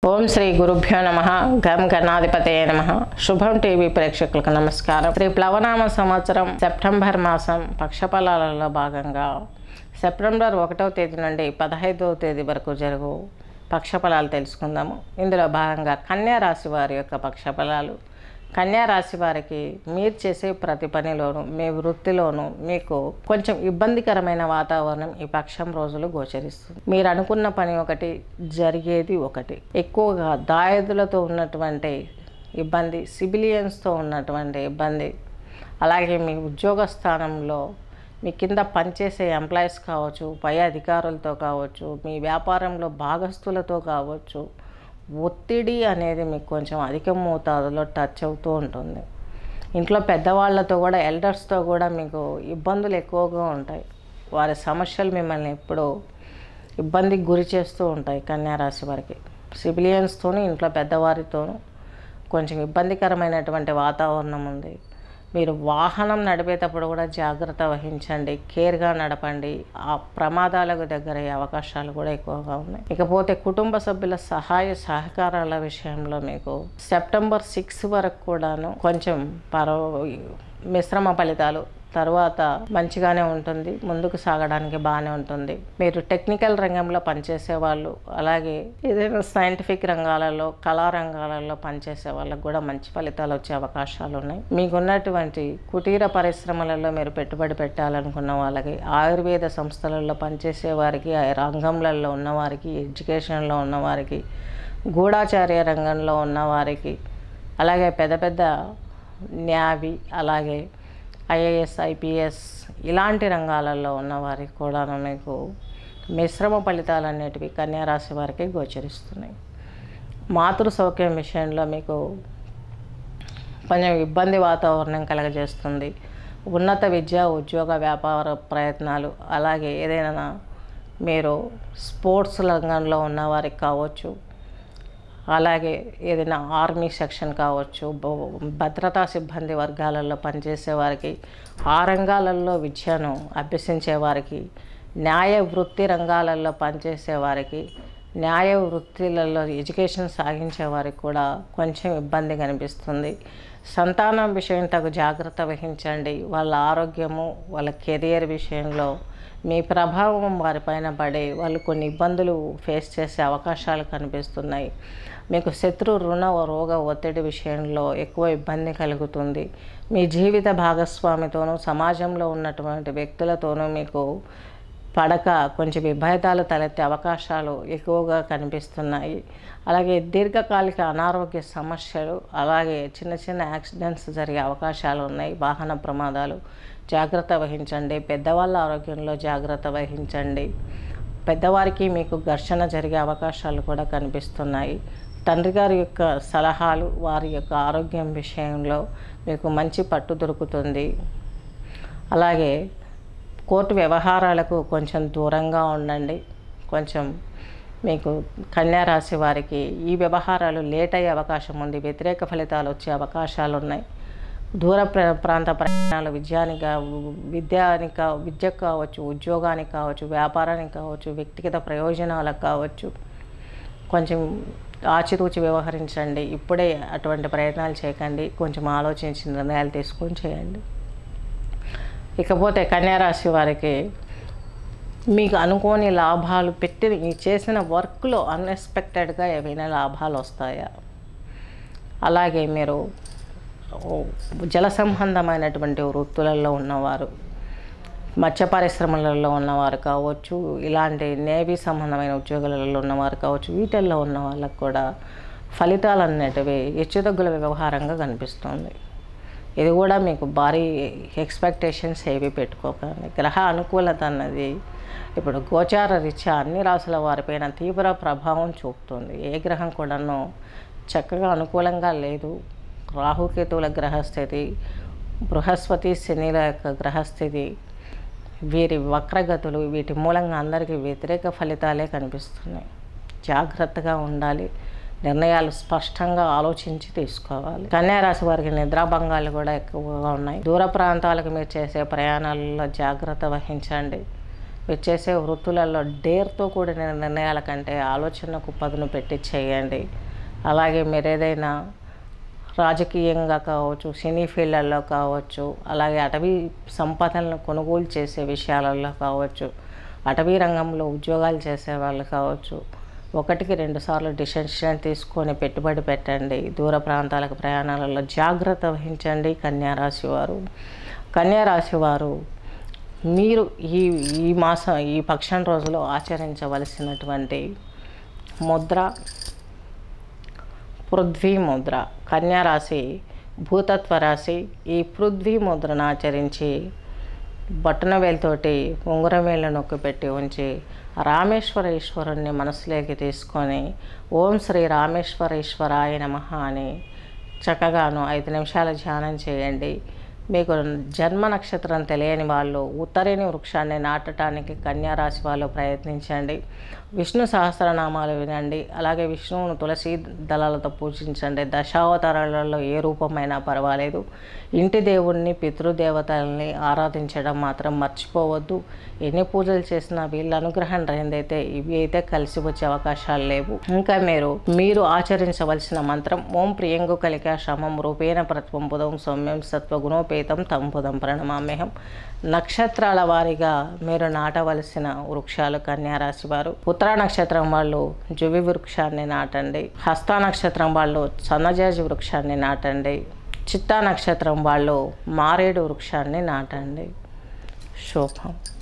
ఓం శ్రీ గురుభ్యో నమ గం గణాధిపతయ నమ శుభం టీవీ ప్రేక్షకులకు నమస్కారం శ్రీ ప్లవనామ సంవత్సరం సెప్టెంబర్ మాసం పక్షఫలాలలో భాగంగా సెప్టెంబర్ ఒకటవ తేదీ నుండి పదహైదవ తేదీ వరకు జరుగు పక్షఫలాలు తెలుసుకుందాము ఇందులో భాగంగా కన్యా రాశి వారి యొక్క పక్షఫలాలు కన్యా రాశి వారికి మీరు చేసే ప్రతి పనిలోనూ మీ వృత్తిలోనూ మీకు కొంచెం ఇబ్బందికరమైన వాతావరణం ఈ పక్షం రోజులు గోచరిస్తుంది మీరు అనుకున్న పని ఒకటి జరిగేది ఒకటి ఎక్కువగా దాయదులతో ఉన్నటువంటి ఇబ్బంది సిబిలియన్స్తో ఉన్నటువంటి ఇబ్బంది అలాగే మీ ఉద్యోగ స్థానంలో మీ కింద పనిచేసే ఎంప్లాయీస్ కావచ్చు పై అధికారులతో కావచ్చు మీ వ్యాపారంలో భాగస్తులతో కావచ్చు ఒత్తిడి అనేది మీకు కొంచెం అధిక మోతాదులో టచ్ అవుతూ ఉంటుంది ఇంట్లో పెద్దవాళ్ళతో కూడా ఎల్డర్స్తో కూడా మీకు ఇబ్బందులు ఎక్కువగా ఉంటాయి వారి సమస్యలు మిమ్మల్ని ఎప్పుడూ ఇబ్బందికి గురి చేస్తూ ఉంటాయి కన్యారాశి వారికి సిబిలియన్స్తోనూ ఇంట్లో పెద్దవారితోనూ కొంచెం ఇబ్బందికరమైనటువంటి వాతావరణం ఉంది మీరు వాహనం నడిపేటప్పుడు కూడా జాగ్రత్త వహించండి కేర్గా నడపండి ఆ ప్రమాదాలకు దగ్గరయ్యే అవకాశాలు కూడా ఎక్కువగా ఉన్నాయి ఇకపోతే కుటుంబ సభ్యుల సహాయ సహకారాల విషయంలో మీకు సెప్టెంబర్ సిక్స్ వరకు కూడాను కొంచెం పర్వ మిశ్రమ ఫలితాలు తర్వాత మంచిగానే ఉంటుంది ముందుకు సాగడానికి బాగానే ఉంటుంది మీరు టెక్నికల్ రంగంలో పనిచేసే వాళ్ళు అలాగే ఏదైనా సైంటిఫిక్ రంగాలలో కళా రంగాలలో పనిచేసే వాళ్ళకు కూడా మంచి ఫలితాలు వచ్చే అవకాశాలు ఉన్నాయి మీకున్నటువంటి కుటీర పరిశ్రమలలో మీరు పెట్టుబడి పెట్టాలనుకున్న వాళ్ళకి ఆయుర్వేద సంస్థలలో పనిచేసే వారికి ఆ రంగంలలో ఉన్నవారికి ఎడ్యుకేషన్లో ఉన్నవారికి గూఢాచార్య రంగంలో ఉన్నవారికి అలాగే పెద్ద పెద్ద న్యావి అలాగే ఐఏఎస్ ఐపీఎస్ ఇలాంటి రంగాలలో ఉన్న వారికి కూడా మీకు మిశ్రమ ఫలితాలు అనేటివి కన్యారాశి వారికి గోచరిస్తున్నాయి మాతృ సౌఖ్యం విషయంలో మీకు కొంచెం ఇబ్బంది వాతావరణం కలగజేస్తుంది ఉన్నత విద్య ఉద్యోగ వ్యాపార ప్రయత్నాలు అలాగే ఏదైనా మీరు స్పోర్ట్స్ రంగంలో ఉన్నవారికి కావచ్చు అలాగే ఏదైనా ఆర్మీ సెక్షన్ కావచ్చు బ- భద్రతా సిబ్బంది వర్గాలలో పనిచేసే వారికి ఆ రంగాలలో విద్యను అభ్యసించే వారికి న్యాయ వృత్తి రంగాలలో పనిచేసే వారికి న్యాయ వృత్తిలలో ఎడ్యుకేషన్ సాగించే వారికి కూడా కొంచెం ఇబ్బంది కనిపిస్తుంది సంతానం విషయం తగు జాగ్రత్త వహించండి వాళ్ళ ఆరోగ్యము వాళ్ళ కెరియర్ విషయంలో మీ ప్రభావం వారిపైన పడి వాళ్ళు కొన్ని ఇబ్బందులు ఫేస్ చేసే అవకాశాలు కనిపిస్తున్నాయి మీకు శత్రు రుణ రోగ ఒత్తిడి విషయంలో ఎక్కువ ఇబ్బంది కలుగుతుంది మీ జీవిత భాగస్వామితోనూ సమాజంలో ఉన్నటువంటి వ్యక్తులతోనూ మీకు పడక కొంచెం విభేదాలు తలెత్తే అవకాశాలు ఎక్కువగా కనిపిస్తున్నాయి అలాగే దీర్ఘకాలిక అనారోగ్య సమస్యలు అలాగే చిన్న చిన్న యాక్సిడెంట్స్ జరిగే అవకాశాలు ఉన్నాయి వాహన ప్రమాదాలు జాగ్రత్త వహించండి పెద్దవాళ్ళ ఆరోగ్యంలో జాగ్రత్త వహించండి పెద్దవారికి మీకు ఘర్షణ జరిగే అవకాశాలు కూడా కనిపిస్తున్నాయి తండ్రి గారి యొక్క సలహాలు వారి యొక్క ఆరోగ్యం విషయంలో మీకు మంచి పట్టు దొరుకుతుంది అలాగే కోర్టు వ్యవహారాలకు కొంచెం దూరంగా ఉండండి కొంచెం మీకు కన్యా రాశి వారికి ఈ వ్యవహారాలు లేట్ అయ్యే అవకాశం ఉంది వ్యతిరేక ఫలితాలు వచ్చే అవకాశాలు ఉన్నాయి దూర ప్ర- ప్రాంత ప్రయాణాలు విద్యానికి కా- విద్యానికి కా- విద్యకు కావచ్చు ఉద్యోగానికి కావచ్చు వ్యాపారానికి కావచ్చు వ్యక్తిగత ప్రయోజనాలకు కావచ్చు కొంచెం ఆచితూచి వ్యవహరించండి ఇప్పుడే అటువంటి ప్రయత్నాలు చేయకండి కొంచెం ఆలోచించి నిర్ణయాలు తీసుకొని చేయండి ఇకపోతే కన్యారాశి వారికి మీకు అనుకోని లాభాలు పెట్టి ఈ చేసిన వర్క్లో అన్ఎక్స్పెక్టెడ్గా ఏవైనా లాభాలు వస్తాయా అలాగే మీరు ఓ, జల సంబంధమైనటువంటి వృత్తులలో ఉన్నవారు మత్స్య పరిశ్రమలలో ఉన్నవారు కావచ్చు ఇలాంటి నేవీ సంబంధమైన ఉద్యోగాలలో ఉన్నవారు కావచ్చు వీటిల్లో ఉన్న వాళ్ళకు కూడా ఫలితాలు అనేటివి హెచ్చుతగ్గుల వ్యవహారంగా కనిపిస్తుంది ఇది కూడా మీకు భారీ ఎక్స్పెక్టేషన్స్ ఏవి పెట్టుకోకండి గ్రహ అనుకూలత అన్నది ఇప్పుడు గోచార రీత్యా అన్ని రాసుల వారిపైన తీవ్ర ప్రభావం చూపుతుంది ఏ గ్రహం కూడాను చక్కగా అనుకూలంగా లేదు రాహుకేతువుల గ్రహస్థితి బృహస్పతి శనిల యొక్క గ్రహస్థితి వీరి వక్రగతులు వీటి మూలంగా అందరికీ వ్యతిరేక ఫలితాలే కనిపిస్తున్నాయి జాగ్రత్తగా ఉండాలి నిర్ణయాలు స్పష్టంగా ఆలోచించి తీసుకోవాలి కన్యా రాశి వారికి నిద్రాభంగాలు కూడా ఎక్కువగా ఉన్నాయి దూర ప్రాంతాలకు మీరు చేసే ప్రయాణాలలో జాగ్రత్త వహించండి మీరు చేసే వృత్తులలో డేర్తో కూడిన నిర్ణయాల కంటే ఆలోచనకు పదును పెట్టి చేయండి అలాగే మీరు ఏదైనా రాజకీయంగా కావచ్చు సినీ ఫీల్డ్లలో కావచ్చు అలాగే అటవీ సంపదలను కొనుగోలు చేసే విషయాలలో కావచ్చు అటవీ రంగంలో ఉద్యోగాలు చేసే వాళ్ళు కావచ్చు ఒకటికి రెండు సార్లు డిసిషన్ తీసుకొని పెట్టుబడి పెట్టండి దూర ప్రాంతాలకు ప్రయాణాలలో జాగ్రత్త వహించండి కన్యారాశి వారు కన్యారాశి వారు మీరు ఈ ఈ మాసం ఈ పక్షం రోజులో ఆచరించవలసినటువంటి ముద్ర పృథ్వీ ముద్ర కన్యారాశి భూతత్వ రాశి ఈ పృథ్వీ ముద్రను ఆచరించి బొట్టన వేలుతోటి ఉంగరం వేలు నొక్కి పెట్టి ఉంచి రామేశ్వర ఈశ్వరుణ్ణి మనసులోకి తీసుకొని ఓం శ్రీ రామేశ్వర ఈశ్వరాయ నమః అని చక్కగాను ఐదు నిమిషాలు ధ్యానం చేయండి మీకు జన్మ నక్షత్రం తెలియని వాళ్ళు ఉత్తరేణి వృక్షాన్ని నాటడానికి కన్యారాశి వాళ్ళు ప్రయత్నించండి విష్ణు సహస్రనామాలు వినండి అలాగే విష్ణువును తులసి దళాలతో పూజించండి దశావతారాలలో ఏ రూపమైనా పర్వాలేదు ఇంటి దేవుణ్ణి పితృదేవతల్ని ఆరాధించడం మాత్రం మర్చిపోవద్దు ఎన్ని పూజలు చేసినా వీళ్ళ అనుగ్రహం లేదైతే ఇవి అయితే కలిసి వచ్చే అవకాశాలు లేవు ఇంకా మీరు మీరు ఆచరించవలసిన మంత్రం ఓం ప్రియంగు కలిక శమం రూపేణ ప్రత్వం బుధం సౌమ్యం సత్వగుణోపేతం తం బుధం ప్రణమామ్యహం నక్షత్రాల వారీగా మీరు నాటవలసిన వృక్షాలు కన్యారాశి వారు ఉత్తర నక్షత్రం వాళ్ళు జువి వృక్షాన్ని నాటండి హస్త నక్షత్రం వాళ్ళు సన్నజాజి వృక్షాన్ని నాటండి చిత్తా నక్షత్రం వాళ్ళు మారేడు వృక్షాన్ని నాటండి శుభం